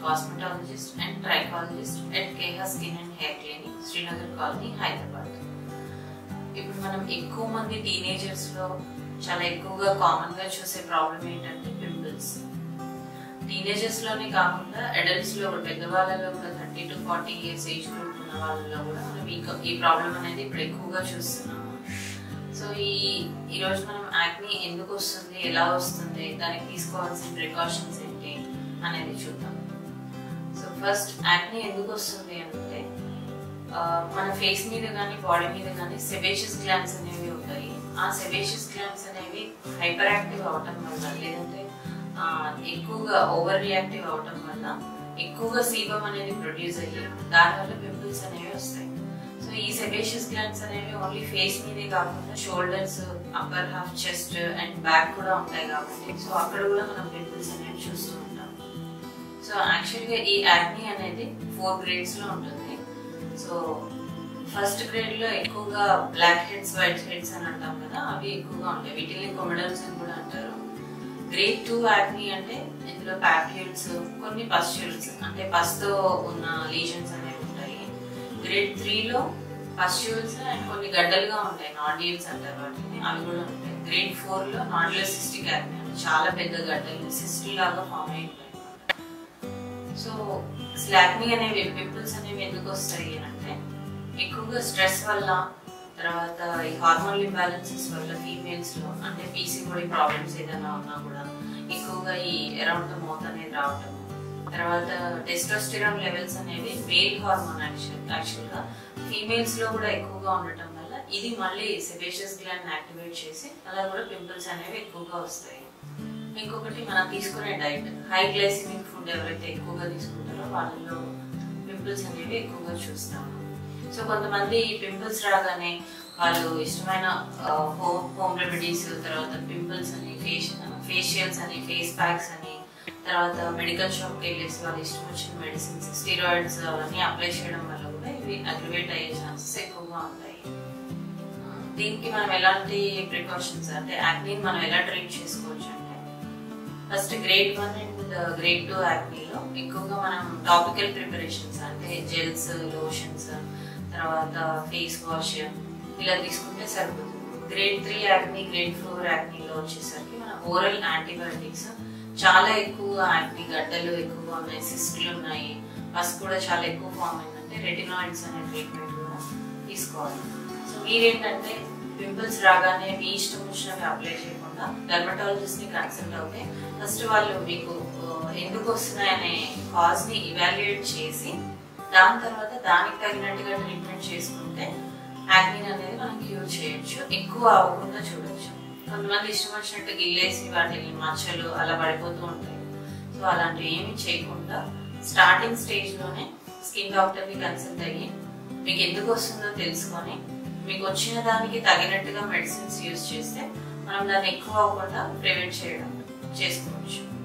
cosmetologist and trichologist at Keha skin and hair clinic Srinagar colony Hyderabad ఇప్పుడు మనం ఎక్కువ మంది టీనేజర్స్ లో చాలా ఎక్కువగా కామన్ గా చూసే ప్రాబ్లం ఏంటంటే పింపుల్స్ టీనేజర్స్ లోనే కాకుండా అడల్ట్స్ లో కూడా పెద్దవాళ్ళలో కూడా thirty to forty years age group ఉన్న వాళ్ళలో కూడా మనం ఈ ఈ ప్రాబ్లం అనేది ఇప్పుడు ఎక్కువగా చూస్తున్నాము సో ఈ ఈ రోజు మనం యాక్ని ఎందుకు వస్తుంది ఎలా వస్తుంది దానికి తీసుకోవాల్సిన ప్రికాషన్స్ ఏంటి అనేది చూద్దాం సో ఫస్ట్ యాక్ని ఎందుకు వస్తుంది అంటే ఆ, మన ఫేస్ మీద కానీ బాడీ మీద కానీ సెబేషియస్ గ్లాండ్స్ అనేవి ఉంటాయి ఆ సెబేషియస్ గ్లాండ్స్ అనేవి హైపర్ యాక్టివ్ అవటం వల్ల లేదంటే ఆ, ఎక్కువగా ఓవర్ రియాక్టివ్ అవటం వల్ల ఎక్కువగా సీబం అనేది ప్రొడ్యూస్ అయ్యి దానివల్ల పింపుల్స్ అనేవి వస్తాయి సో ఈ సెబేషియస్ గ్లాండ్స్ అనేవి ఓన్లీ ఫేస్ మీదే కాకుండా shoulders upper half chest and back కూడా ఉంటాయి కాబట్టి సో అక్కడ కూడా మనం పింపుల్స్ అనేవి చూస్తూ ఉంటాం సో యాక్చువల్గా ఈ యాక్ని అనేది ఫోర్ గ్రేడ్స్ లో ఉంటుంది సో ఫస్ట్ గ్రేడ్ లో ఎక్కువగా బ్లాక్ హెడ్స్ వైట్ హెడ్స్ అని అంటాం కదా అవి ఎక్కువగా ఉంటాయి వీటిని కొమెడల్స్ అని కూడా అంటారు గ్రేడ్ టూ యాక్ని అంటే ఇందులో ప్యాప్యూల్స్ కొన్ని పస్ట్యూల్స్ అంటే పస్తో ఉన్న లీజన్స్ అనేవి ఉంటాయి గ్రేడ్ త్రీలో పస్ట్యూల్స్ అండ్ కొన్ని గడ్డలుగా ఉంటాయి నాడ్యూల్స్ అంటారు వాటిని అవి కూడా ఉంటాయి గ్రేడ్ ఫోర్ లో నాడ్యులర్ సిస్టిక్ యాక్ని అంటే చాలా పెద్ద గడ్డలు సిస్ట్ లాగా ఫామ్ అయి ఉంటాయి సో స్లాక్ని అనేవి పింపుల్స్ అనేవి ఎందుకు వస్తాయి అంటే ఎక్కువగా స్ట్రెస్ వల్ల తర్వాత ఈ హార్మోన్ ఇంబ్యాలెన్సెస్ వల్ల ఫీమేల్స్ లో అంటే పీసీఓడి ప్రాబ్లమ్స్ ఏదైనా ఉన్నా కూడా ఎక్కువగా ఈ అరౌండ్ ద మౌత్ అనేది రావటం తర్వాత టెస్టోస్టిరాన్ లెవెల్స్ అనేవి మేల్ హార్మోన్ యాక్చువల్ గా ఫీమేల్స్ లో కూడా ఎక్కువగా ఉండటం వల్ల ఇది మళ్ళీ సెబేషియస్ గ్లాండ్ యాక్టివేట్ చేసి అలా కూడా పింపుల్స్ అనేవి ఎక్కువగా వస్తాయి ఇంకొకటి మనం తీసుకునే డైట్ హై గ్లైసిమిక్ ఫుడ్ ఎవరైతే ఎక్కువగా తీసుకుంటారో వాళ్ళలో పింపుల్స్ అనేవి ఎక్కువగా చూస్తాము సో కొంతమంది పింపుల్స్ రాగానే వాళ్ళు ఇష్టమైన హోమ్ హోమ్ రెమెడీస్ తర్వాత పింపుల్స్ అని ఫేస్ ఫేషియల్స్ అని ఫేస్ ప్యాక్స్ అని తర్వాత మెడికల్ షాప్కి వెళ్ళేసి వాళ్ళు ఇష్టం వచ్చిన మెడిసిన్స్ స్టీరాయిడ్స్ అవన్నీ అప్లై చేయడం వల్ల కూడా ఇవి అగ్రివేట్ అయ్యే ఛాన్సెస్ ఎక్కువగా ఉంటాయి దీనికి మనం ఎలాంటి ప్రికాషన్స్ అంటే యాక్ని మనం ఎలా ట్రీట్ చేసుకోవచ్చు అంటే first grade one and grade two యాక్నీలో ఎక్కువగా మనం టాపికల్ ప్రిపరేషన్స్ అంటే జెల్స్ లోషన్స్ తర్వాత ఫేస్ వాష్ ఇలా తీసుకుంటే సరిపోతుంది grade three acne grade four యాక్నీలో వచ్చేసరికి మన ఓరల్ యాంటీబయాటిక్స్ చాలా ఎక్కువ యాక్నీ గడ్డలు ఎక్కువగా ఉన్నాయి సిస్టులు ఉన్నాయి పస్ కూడా చాలా ఎక్కువ ఫామ్ అయిందంటే రెటినాయిడ్స్ అనే ట్రీట్మెంట్ కూడా తీసుకోవాలి సో మీరేంటంటే పింపుల్స్ రాగానే మీ ఇష్టం వచ్చినవి అప్లై చేయకుండా డర్మటాలజిస్ట్ ని కన్సల్ట్ అవుతే ఫస్ట్ వాళ్ళు మీకు ఆ, ఎందుకు వస్తున్నాయనే కాజ్ ని ఇవాల్యుయేట్ చేసి దాని తర్వాత దానికి తగినట్టుగా ట్రీట్మెంట్ చేసుకుంటే యాక్నిన్ అనేది మనం క్యూర్ చేయొచ్చు ఎక్కువ అవ్వకుండా చూడొచ్చు కొంతమంది ఇష్టం వచ్చినట్టు గిల్లేసి వాటిని మచ్చలు అలా పడిపోతూ ఉంటాయి సో అలాంటివి ఏమి చేయకుండా స్టార్టింగ్ స్టేజ్ లోనే స్కిన్ డాక్టర్ ని కన్సల్ట్ అయ్యి మీకు ఎందుకు వస్తుందో తెలుసుకొని మీకు వచ్చిన దానికి తగినట్టుగా మెడిసిన్స్ యూజ్ చేస్తే మనం దాన్ని ఎక్కువ అవ్వకుండా ప్రివెంట్ చేయడం చేసుకోవచ్చు